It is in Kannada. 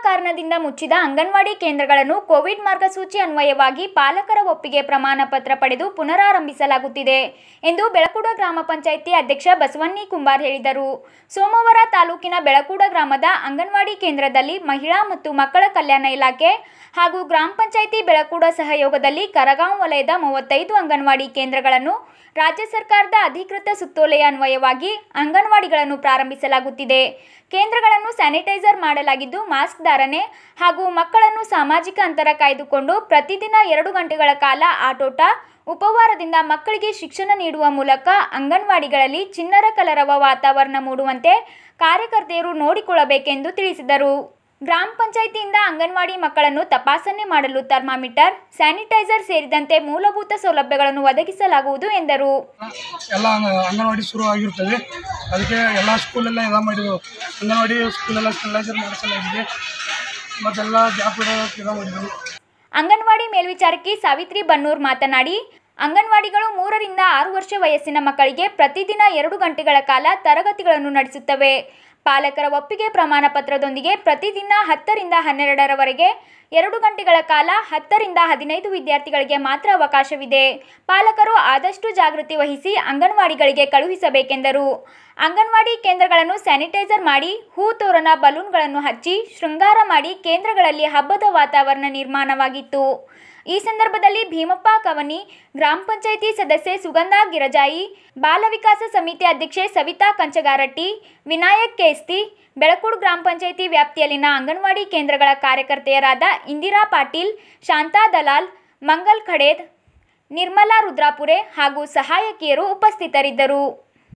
ಕಾರಣದಿಂದ ಮುಚ್ಚಿದ ಅಂಗನವಾಡಿ ಕೇಂದ್ರಗಳನ್ನು ಕೋವಿಡ್ ಮಾರ್ಗಸೂಚಿ ಅನ್ವಯವಾಗಿ ಪಾಲಕರ ಒಪ್ಪಿಗೆ ಪ್ರಮಾಣ ಪತ್ರ ಪಡೆದು ಪುನರಾರಂಭಿಸಲಾಗುತ್ತಿದೆ ಎಂದು ಬೆಳಕುಡ ಗ್ರಾಮ ಪಂಚಾಯಿತಿ ಅಧ್ಯಕ್ಷ ಬಸವನ್ನಿ ಕುಂಬಾರ್ ಹೇಳಿದರು ಸೋಮವಾರ ತಾಲೂಕಿನ ಬೆಳಕುಡ ಗ್ರಾಮದ ಅಂಗನವಾಡಿ ಕೇಂದ್ರದಲ್ಲಿ ಮಹಿಳಾ ಮತ್ತು ಮಕ್ಕಳ ಕಲ್ಯಾಣ ಇಲಾಖೆ ಹಾಗೂ ಗ್ರಾಮ ಪಂಚಾಯಿತಿ ಬೆಳಕುಡ ಸಹಯೋಗದಲ್ಲಿ ಕರಗಾಂವ್ ವಲಯದ ಮೂವತ್ತೈದು ಅಂಗನವಾಡಿ ಕೇಂದ್ರಗಳನ್ನು ರಾಜ್ಯ ಸರ್ಕಾರದ ಅಧಿಕೃತ ಸುತ್ತೋಲೆಯ ಅನ್ವಯವಾಗಿ ಅಂಗನವಾಡಿಗಳನ್ನು ಪ್ರಾರಂಭಿಸಲಾಗುತ್ತಿದೆ ಕೇಂದ್ರಗಳನ್ನು ಸ್ಯಾನಿಟೈಸರ್ ಮಾಡಲಾಗಿದ್ದು ಮಾಸ್ಕ್ ಧಾರಣೆ ಹಾಗೂ ಮಕ್ಕಳನ್ನು ಸಾಮಾಜಿಕ ಅಂತರ ಕಾಯ್ದುಕೊಂಡು ಪ್ರತಿದಿನ ಎರಡು ಗಂಟೆಗಳ ಕಾಲ ಆಟೋಟ ಉಪವಾರದಿಂದ ಮಕ್ಕಳಿಗೆ ಶಿಕ್ಷಣ ನೀಡುವ ಮೂಲಕ ಅಂಗನವಾಡಿಗಳಲ್ಲಿ ಚಿನ್ನರ ಕಲರವ ವಾತಾವರಣ ಮೂಡುವಂತೆ ಕಾರ್ಯಕರ್ತೆಯರು ನೋಡಿಕೊಳ್ಳಬೇಕೆಂದು ತಿಳಿಸಿದರು ಗ್ರಾಮ ಪಂಚಾಯಿತಿಯಿಂದ ಅಂಗನವಾಡಿ ಮಕ್ಕಳನ್ನು ತಪಾಸಣೆ ಮಾಡಲು ಥರ್ಮಾಮೀಟರ್ ಸ್ಯಾನಿಟೈಸರ್ ಸೇರಿದಂತೆ ಮೂಲಭೂತ ಸೌಲಭ್ಯಗಳನ್ನು ಒದಗಿಸಲಾಗುವುದು ಎಂದರು ಎಲ್ಲ ಅಂಗ- ಅಂಗನವಾಡಿ ಶುರು ಆಗಿರ್ತದೆ ಅದಕ್ಕೆ ಎಲ್ಲ ಸ್ಕೂಲೆಲ್ಲ ಇದು ಮಾಡಿದ್ವು ಅಂಗನವಾಡಿ ಸ್ಕೂಲೆಲ್ಲ ಸ್ಟೆರಿಲೈಸರ್ ಮಾಡಿಸಲಾಗಿದೆ ಮತ್ತೆಲ್ಲ ಗ್ಯಾಪ್ ಇಡೋಕೆ ಇದು ಮಾಡಿದ್ವು ಅಂಗನವಾಡಿ ಮೇಲ್ವಿಚಾರಕಿ ಸಾವಿತ್ರಿ ಬನ್ನೂರ್ ಮಾತನಾಡಿ ಅಂಗನವಾಡಿಗಳು ಮೂರರಿಂದ ಆರು ವರ್ಷ ವಯಸ್ಸಿನ ಮಕ್ಕಳಿಗೆ ಪ್ರತಿದಿನ ಎರಡು ಗಂಟೆಗಳ ಕಾಲ ತರಗತಿಗಳನ್ನು ನಡೆಸುತ್ತವೆ ಪಾಲಕರ ಒಪ್ಪಿಗೆ ಪ್ರಮಾಣ ಪತ್ರದೊಂದಿಗೆ ಪ್ರತಿದಿನ ಹತ್ತರಿಂದ ಹನ್ನೆರಡರವರೆಗೆ ಎರಡು ಗಂಟೆಗಳ ಕಾಲ ಹತ್ತರಿಂದ ಹದಿನೈದು ವಿದ್ಯಾರ್ಥಿಗಳಿಗೆ ಮಾತ್ರ ಅವಕಾಶವಿದೆ ಪಾಲಕರು ಆದಷ್ಟು ಜಾಗೃತಿ ವಹಿಸಿ ಅಂಗನವಾಡಿಗಳಿಗೆ ಕಳುಹಿಸಬೇಕೆಂದರು ಅಂಗನವಾಡಿ ಕೇಂದ್ರಗಳನ್ನು ಸ್ಯಾನಿಟೈಸರ್ ಮಾಡಿ ಹೂ ತೋರಣ ಬಲೂನ್ಗಳನ್ನು ಹಚ್ಚಿ ಶೃಂಗಾರ ಮಾಡಿ ಕೇಂದ್ರಗಳಲ್ಲಿ ಹಬ್ಬದ ವಾತಾವರಣ ನಿರ್ಮಾಣವಾಗಿತ್ತು ಈ ಸಂದರ್ಭದಲ್ಲಿ ಭೀಮಪ್ಪ ಕವನಿ ಗ್ರಾಮ ಪಂಚಾಯಿತಿ ಸದಸ್ಯೆ ಸುಗಂಧಾ ಗಿರಜಾಯಿ ಬಾಲ ವಿಕಾಸ ಸಮಿತಿ ಅಧ್ಯಕ್ಷೆ ಸವಿತಾ ಕಂಚಗಾರಟ್ಟಿ ವಿನಾಯಕ್ ಕೇಸ್ತಿ ಬೆಳಕೂಡು ಗ್ರಾಮ ಪಂಚಾಯಿತಿ ವ್ಯಾಪ್ತಿಯಲ್ಲಿನ ಅಂಗನವಾಡಿ ಕೇಂದ್ರಗಳ ಕಾರ್ಯಕರ್ತೆಯರಾದ ಇಂದಿರಾ ಪಾಟೀಲ್ ಶಾಂತಾ ದಲಾಲ್ ಮಂಗಲ್ ಖಡೇದ್ ನಿರ್ಮಲಾ ರುದ್ರಾಪುರೆ ಹಾಗೂ ಸಹಾಯಕಿಯರು ಉಪಸ್ಥಿತರಿದ್ದರು